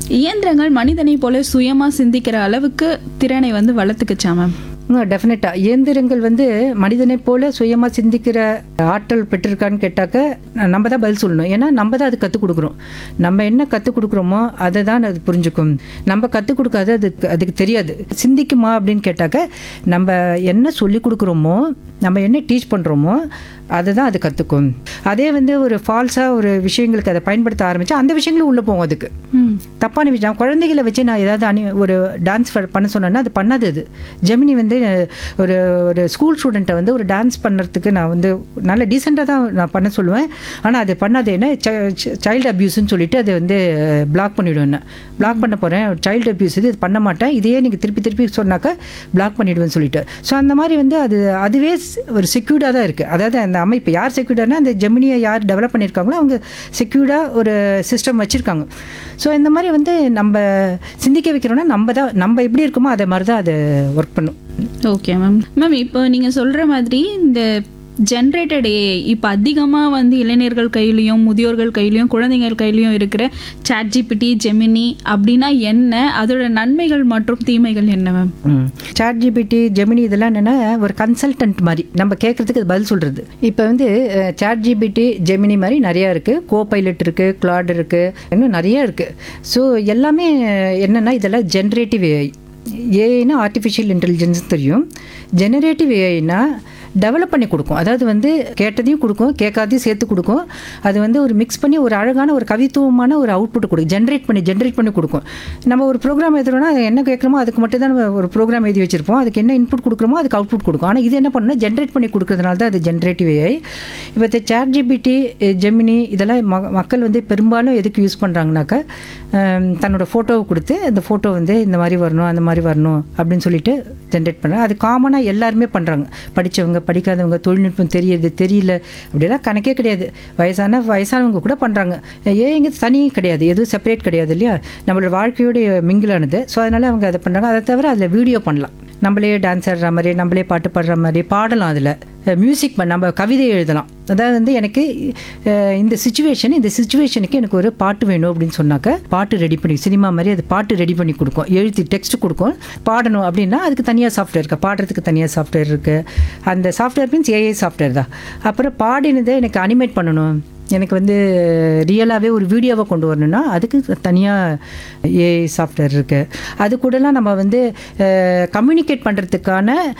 இயந்திரங்கள் மனிதனை போல சுயமா சிந்திக்கிற அளவுக்கு திறனை வந்து வளர்த்துக்குச்சா மேம் டெஃபினட்டாக இயந்திரங்கள் வந்து மனிதனைப் போல சுயமாக சிந்திக்கிற ஆற்றல் பெற்றிருக்கான்னு கேட்டாக்க நம்ம தான் பதில் சொல்லணும் ஏன்னா நம்ம தான் அது கற்றுக் கொடுக்குறோம் நம்ம என்ன கற்றுக் கொடுக்குறோமோ அதை தான் அது புரிஞ்சுக்கும் நம்ம கற்றுக் கொடுக்காத அதுக்கு அதுக்கு தெரியாது சிந்திக்குமா அப்படின்னு கேட்டாக்க நம்ம என்ன சொல்லி கொடுக்குறோமோ நம்ம என்ன டீச் பண்ணுறோமோ அதை தான் அது கற்றுக்கும் அதே வந்து ஒரு ஃபால்ஸாக ஒரு விஷயங்களுக்கு அதை பயன்படுத்த ஆரம்பித்தா அந்த விஷயங்களும் உள்ளே போகும் அதுக்கு ம் தப்பான விஷயம் குழந்தைகளை வச்சு நான் ஏதாவது அணி ஒரு டான்ஸ் பண்ண சொன்னேன்னா அது பண்ணாது அது ஜெமினி வந்து ஒரு ஒரு ஸ்கூல் ஸ்டூடெண்ட்டை வந்து ஒரு டான்ஸ் பண்ணுறதுக்கு நான் வந்து நல்ல டீசெண்டாக தான் நான் பண்ண சொல்லுவேன் ஆனால் அது பண்ணாது என்ன சைல்டு அப்யூஸ்னு சொல்லிட்டு அதை வந்து பிளாக் பண்ணிவிடுவேன் பிளாக் பண்ண போகிறேன் சைல்டு அப்யூஸ் இது இது பண்ண மாட்டேன் இதையே நீங்கள் திருப்பி திருப்பி சொன்னாக்கா பிளாக் பண்ணிவிடுவேன்னு சொல்லிட்டு ஸோ அந்த மாதிரி வந்து அது அதுவே ஸ்- ஒரு செக்யூர்டாக தான் இருக்குது அதாவது அந்த அமைப்பு யார் செக்யூர்டானா அந்த ஜெமினியை யார் டெவலப் பண்ணியிருக்காங்களோ அவங்க செக்யூர்டாக ஒரு சிஸ்டம் வச்சுருக்காங்க ஸோ இந்த மாதிரி வந்து நம்ம சிந்திக்க வைக்கிறோன்னா நம்ம தான் நம்ம எப்படி இருக்கோமோ அதே மாதிரி தான் அது ஒர்க் பண்ணும் ஓகே மேம் மேம் இப்போ நீங்க சொல்ற மாதிரி இந்த ஜென்ரேட்டட் ஏஐ இப்போ அதிகமாக வந்து இளைஞர்கள் கையிலையும் முதியோர்கள் கையிலையும் குழந்தைகள் கையிலையும் இருக்கிற சாட் ஜிபிடி ஜெமினி அப்படின்னா என்ன அதோட நன்மைகள் மற்றும் தீமைகள் என்ன மேம் சாட் ஜிபிடி ஜெமினி இதெல்லாம் என்னென்னா ஒரு கன்சல்டன்ட் மாதிரி நம்ம கேட்குறதுக்கு அது பதில் சொல்கிறது இப்போ வந்து சாட் ஜிபிடி ஜெமினி மாதிரி நிறையா இருக்குது கோ பைலட் இருக்குது கிளாட் இருக்குது இன்னும் நிறைய இருக்குது ஸோ எல்லாமே என்னென்னா இதெல்லாம் ஜென்ரேட்டிவ் ஏஐ ஏஐனா ஆர்டிஃபிஷியல் இன்டெலிஜென்ஸ் தெரியும் ஜெனரேட்டிவ் ஏஐனா டெவலப் பண்ணி கொடுக்கும் அதாவது வந்து கேட்டதையும் கொடுக்கும் கேட்காதையும் சேர்த்து கொடுக்கும் அது வந்து ஒரு மிக்ஸ் பண்ணி ஒரு அழகான ஒரு கவித்துவமான ஒரு அவுட்புட் கொடுக்கும் ஜென்ரேட் பண்ணி ஜென்ரேட் பண்ணி கொடுக்கும் நம்ம ஒரு ப்ரோக்ராம் எழுதுறோம்னா அது என்ன கேட்குறோமோ அதுக்கு மட்டும் தான் நம்ம ஒரு ப்ரோக்ராம் எழுதி வச்சிருப்போம் அதுக்கு என்ன இன்புட் கொடுக்குறோமோ அதுக்கு அவுட்புட் கொடுக்கும் ஆனால் இது என்ன பண்ணணும் ஜென்ரேட் பண்ணி கொடுக்கறதுனால தான் அது ஜென்ரேட்டிவ் ஏஐ இப்போ இந்த சேட் ஜிபிடி ஜெமினி இதெல்லாம் ம மக்கள் வந்து பெரும்பாலும் எதுக்கு யூஸ் பண்ணுறாங்கனாக்கா தன்னோட ஃபோட்டோவை கொடுத்து அந்த ஃபோட்டோ வந்து இந்த மாதிரி வரணும் அந்த மாதிரி வரணும் அப்படின்னு சொல்லிட்டு ஜென்ரேட் பண்ணுறாங்க அது காமனாக எல்லாருமே பண்ணுறாங்க படித்தவங்க படிக்காதவங்க தொழில்நுட்பம் தெரியுது தெரியல அப்படிலாம் கணக்கே கிடையாது வயசான வயசானவங்க கூட பண்ணுறாங்க ஏன் இங்கே தனி கிடையாது எதுவும் செப்பரேட் கிடையாது இல்லையா நம்மளோட வாழ்க்கையோடைய மிங்கிலானது ஸோ அதனால் அவங்க அதை பண்ணுறாங்க அதை தவிர அதில் வீடியோ பண்ணலாம் நம்மளே டான்ஸ் ஆடுற மாதிரி நம்மளே பாட்டு பாடுற மாதிரி பாடலாம் அதில் மியூசிக் பண்ண நம்ம கவிதை எழுதலாம் அதாவது வந்து எனக்கு அஹ், இந்த சுச்சுவேஷன் இந்த சுச்சுவேஷனுக்கு எனக்கு ஒரு பாட்டு வேணும் அப்படின்னு சொன்னாக்க பாட்டு ரெடி பண்ணி சினிமா மாதிரி அது பாட்டு ரெடி பண்ணி கொடுக்கும் எழுதி டெக்ஸ்ட் கொடுக்கும் பாடணும் அப்படின்னா அதுக்கு தனியாக சாஃப்ட்வேர் இருக்குது பாடுறதுக்கு தனியாக சாஃப்ட்வேர் இருக்குது அந்த சாஃப்ட்வேர் மீன்ஸ் ஏஐ சாஃப்ட்வேர் தான் அப்புறம் பாடினதை எனக்கு அனிமேட் பண்ணணும் எனக்கு வந்து ரியலாகவே ஒரு வீடியோவை கொண்டு வரணும்னா அதுக்கு தனியாக ஏஐ சாஃப்ட்வேர் இருக்குது அது கூடலாம் நம்ம வந்து கம்யூனிகேட் பண்ணுறதுக்கான